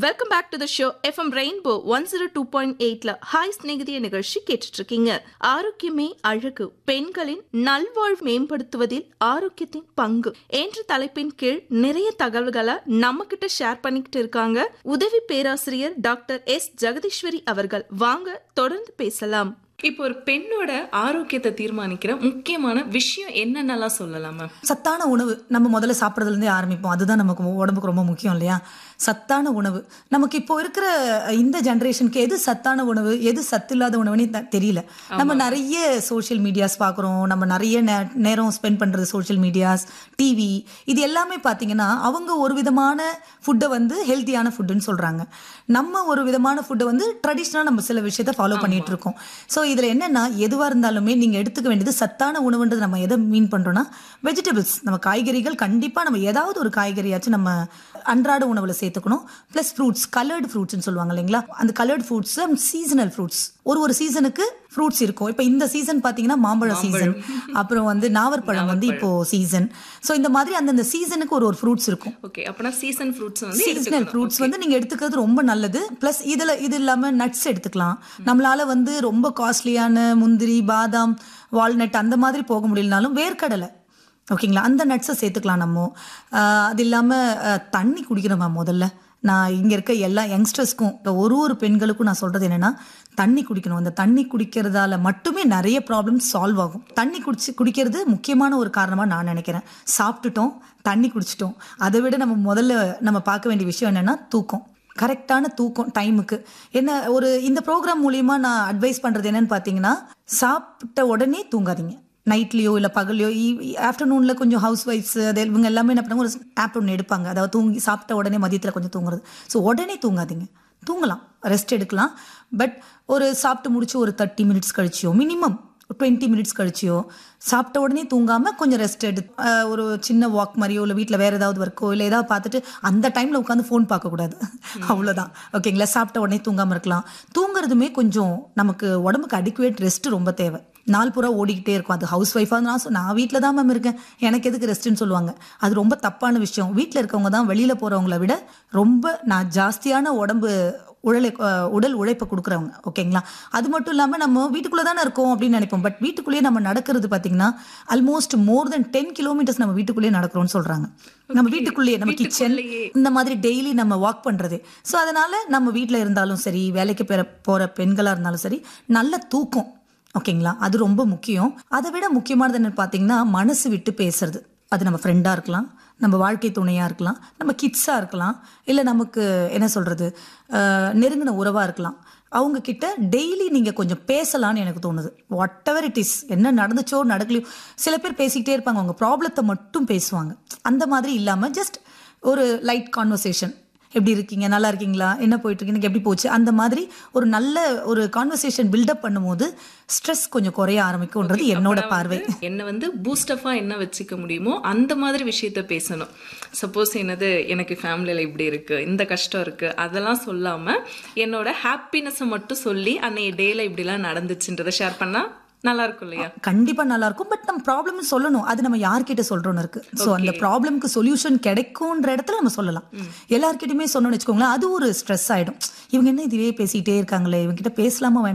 welcome back to the show FM rainbow one zero two point எயிட்ல hi ஸ்நேகிதிய நிகழ்ச்சி கேட்டுட்டு இருக்கீங்க ஆரோக்கியமே அழகு பெண்களின் நல்வாழ்வு மேம்படுத்துவதில் ஆரோக்கியத்தின் பங்கு என்ற தலைப்பின் கீழ் நிறைய தகவல்களை நம்ம கிட்ட ஷேர் பண்ணிக்கிட்டு இருக்காங்க உதவி பேராசிரியர் டாக்டர் எஸ் ஜெகதீஸ்வரி அவர்கள் வாங்க தொடர்ந்து பேசலாம் இப்போ ஒரு பெண்ணோட ஆரோக்கியத்தை தீர்மானிக்கிற முக்கியமான விஷயம் என்னென்னலாம் சொல்லலாம் மேம் சத்தான உணவு நம்ம முதல்ல சாப்பிட்றதுலேருந்தே ஆரம்பிப்போம் அதுதான் நமக்கு உடம்புக்கு ரொம்ப முக்கியம் இல்லையா சத்தான உணவு நமக்கு இப்போ இருக்கிற இந்த ஜென்ரேஷனுக்கு எது சத்தான உணவு எது சத்து இல்லாத உணவுன்னு த- தெரியல நம்ம நிறைய சோஷியல் மீடியாஸ் பார்க்குறோம் நம்ம நிறைய நே- நேரம் ஸ்பெண்ட் பண்ணுறது சோஷியல் மீடியாஸ் டிவி இது எல்லாமே பார்த்தீங்கன்னா அவங்க ஒரு விதமான ஃபுட்டை வந்து ஹெல்த்தியான ஃபுட்டுன்னு சொல்கிறாங்க நம்ம ஒரு விதமான ஃபுட்டை வந்து ட்ரெடிஷ்னலாக நம்ம சில விஷயத்தை ஃபாலோ பண்ணிட்டு இருக்கோம் ஸோ இதில் என்னன்னா எதுவாக இருந்தாலுமே நீங்கள் எடுத்துக்க வேண்டியது சத்தான உணவுன்றது நம்ம எதை மீன் பண்ணுறோன்னா வெஜிடபிள்ஸ் நம்ம காய்கறிகள் கண்டிப்பாக நம்ம ஏதாவது ஒரு காய்கறியாச்சும் நம்ம அன்றாட உணவில் சேர்த்துக்கணும் ப்ளஸ் ஃப்ரூட்ஸ் கலர்டு ஃப்ரூட்ஸ்னு சொல்லுவாங்க இல்லைங்களா அந்த கலர்டு ஃப்ரூட்ஸ் சீசனல் ஃப்ரூட்ஸ் ஒரு ஒரு சீசனுக்கு ஃப்ரூட்ஸ் இருக்கும் இப்போ இந்த சீசன் பார்த்தீங்கன்னா மாம்பழ சீசன் அப்புறம் வந்து நாவற்பழம் வந்து இப்போ சீசன் ஸோ இந்த மாதிரி அந்தந்த சீசனுக்கு ஒரு ஒரு ஃப்ரூட்ஸ் இருக்கும் ஓகே அப்பனா சீசன் ஃப்ரூட்ஸ் வந்து சீசனல் ஃப்ரூட்ஸ் வந்து நீங்க எடுத்துக்கிறது ரொம்ப நல்லது ப்ளஸ் இதுல இது இல்லாம நட்ஸ் எடுத்துக்கலாம் நம்மளால வந்து ரொம்ப காஸ்ட்லியான முந்திரி பாதாம் வால்நட் அந்த மாதிரி போக முடியலனாலும் வேர்க்கடலை ஓகேங்களா அந்த நட்ஸை சேர்த்துக்கலாம் நம்ம ஆஹ் அது இல்லாமல் தண்ணி குடிக்கணும் மேம் முதல்ல நான் இங்கே இருக்க எல்லா யங்ஸ்டர்ஸ்க்கும் இப்போ ஒரு ஒரு பெண்களுக்கும் நான் சொல்கிறது என்னென்னா தண்ணி குடிக்கணும் அந்த தண்ணி குடிக்கிறதால மட்டுமே நிறைய ப்ராப்ளம்ஸ் சால்வ் ஆகும் தண்ணி குடிச்சு குடிக்கிறது முக்கியமான ஒரு காரணமாக நான் நினைக்கிறேன் சாப்பிட்டுட்டோம் தண்ணி குடிச்சிட்டோம் அதை விட நம்ம முதல்ல நம்ம பார்க்க வேண்டிய விஷயம் என்னென்னா தூக்கம் கரெக்டான தூக்கம் டைமுக்கு என்ன ஒரு இந்த ப்ரோக்ராம் மூலியமா நான் அட்வைஸ் பண்றது என்னன்னு பார்த்தீங்கன்னா சாப்பிட்ட உடனே தூங்காதீங்க நைட்லேயோ இல்லை பகல்லையோ ஆஃப்டர்நூனில் கொஞ்சம் ஹவுஸ் ஒய்ஃப்ஸ் அது இவங்க எல்லாமே என்ன பண்ணுவாங்க ஒரு ஆப் ஒன்று எடுப்பாங்க அதாவது தூங்கி சாப்பிட்ட உடனே மதியத்தில் கொஞ்சம் தூங்குறது ஸோ உடனே தூங்காதீங்க தூங்கலாம் ரெஸ்ட் எடுக்கலாம் பட் ஒரு சாப்பிட்டு முடிச்சு ஒரு தேர்ட்டி மினிட்ஸ் கழிச்சியோ மினிமம் டுவெண்ட்டி மினிட்ஸ் கழிச்சியோ சாப்பிட்ட உடனே தூங்காமல் கொஞ்சம் ரெஸ்ட் எடு அஹ் ஒரு சின்ன வாக் மாதிரியோ இல்லை வீட்டில் வேறு ஏதாவது ஒர்க்கோ இல்லை ஏதாவது பார்த்துட்டு அந்த டைமில் உட்காந்து ஃபோன் பார்க்கக்கூடாது அவ்வளோதான் ஓகேங்களா சாப்பிட்ட உடனே தூங்காமல் இருக்கலாம் தூங்குறதுமே கொஞ்சம் நமக்கு உடம்புக்கு அடிக்குவேட் ரெஸ்ட் ரொம்ப தேவை நாள் பூரா ஓடிக்கிட்டே இருக்கும் அது ஹவுஸ் ஒய்ஃபாக நான் சொ- நான் வீட்டில் தான் மேம் இருக்கேன் எனக்கு எதுக்கு ரெஸ்ட்டுன்னு சொல்லுவாங்க அது ரொம்ப தப்பான விஷயம் வீட்டில் இருக்கவங்க தான் வெளியில் போகிறவங்கள விட ரொம்ப நான் ஜாஸ்தியான உடம்பு உடலை அஹ் உடல் உழைப்பை கொடுக்குறவங்க ஓகேங்களா அது மட்டும் இல்லாமல் நம்ம வீட்டுக்குள்ளே தானே இருக்கோம் அப்படின்னு நினைப்போம் பட் வீட்டுக்குள்ளேயே நம்ம நடக்கிறது பார்த்தீங்கன்னா almost more than ten kilometres நம்ம வீட்டுக்குள்ளேயே நடக்கிறோம்னு சொல்கிறாங்க நம்ம வீட்டுக்குள்ளேயே நம்ம கிச்சன் இந்த மாதிரி டெய்லி நம்ம வாக் பண்ணுறது ஸோ அதனால நம்ம வீட்டில் இருந்தாலும் சரி வேலைக்கு பெற போகிற பெண்களாக இருந்தாலும் சரி நல்ல தூக்கம் ஓகேங்களா அது ரொம்ப முக்கியம் அதை விட முக்கியமானது என்னன்னு பார்த்தீங்கன்னா மனசு விட்டு பேசுறது அது நம்ம ஃப்ரெண்டாக இருக்கலாம் நம்ம வாழ்க்கை துணையாக இருக்கலாம் நம்ம கிட்ஸாக இருக்கலாம் இல்லை நமக்கு என்ன சொல்கிறது நெருங்கின உறவாக இருக்கலாம் அவங்க கிட்ட டெய்லி நீங்கள் கொஞ்சம் பேசலாம்னு எனக்கு தோணுது வாட் எவர் இட் இஸ் என்ன நடந்துச்சோ நடக்கலையோ சில பேர் பேசிக்கிட்டே இருப்பாங்க அவங்க ப்ராப்ளத்தை மட்டும் பேசுவாங்க அந்த மாதிரி இல்லாமல் ஜஸ்ட் ஒரு லைட் கான்வர்சேஷன் எப்படி இருக்கீங்க நல்லா இருக்கீங்களா என்ன போயிட்டு இருக்கு எனக்கு எப்படி போச்சு அந்த மாதிரி ஒரு நல்ல ஒரு கான்வர்சேஷன் பில்டப் பண்ணும்போது ஸ்ட்ரெஸ் கொஞ்சம் குறைய ஆரம்பிக்கும்ன்றது என்னோட பார்வை என்ன வந்து பூஸ்டஃபா என்ன வச்சுக்க முடியுமோ அந்த மாதிரி விஷயத்த பேசணும் சப்போஸ் என்னது எனக்கு ஃபேமிலியில இப்படி இருக்கு இந்த கஷ்டம் இருக்கு அதெல்லாம் சொல்லாம என்னோட ஹாப்பினஸை மட்டும் சொல்லி அன்னைய டேல இப்படிலாம் நடந்துச்சுன்றதை ஷேர் பண்ணா நல்லா இருக்கும் இல்லையா கண்டிப்பா நல்லா இருக்கும் பட் நம்ம ப்ராப்ளம் சொல்லணும் அது நம்ம யார்கிட்ட சொல்றோம்னு இருக்கு சோ அந்த ப்ராப்ளம்க்கு சொல்யூஷன் கிடைக்கும்ன்ற இடத்துல நம்ம சொல்லலாம் எல்லார்கிட்டயுமே சொன்னோம்னு வச்சுக்கோங்களேன் அது ஒரு ஸ்ட்ரெஸ் ஆயிடும் இவங்க என்ன இதுவே பேசிக்கிட்டே இருக்காங்களே இவங்க கிட்ட பேசலாமா வேணாமா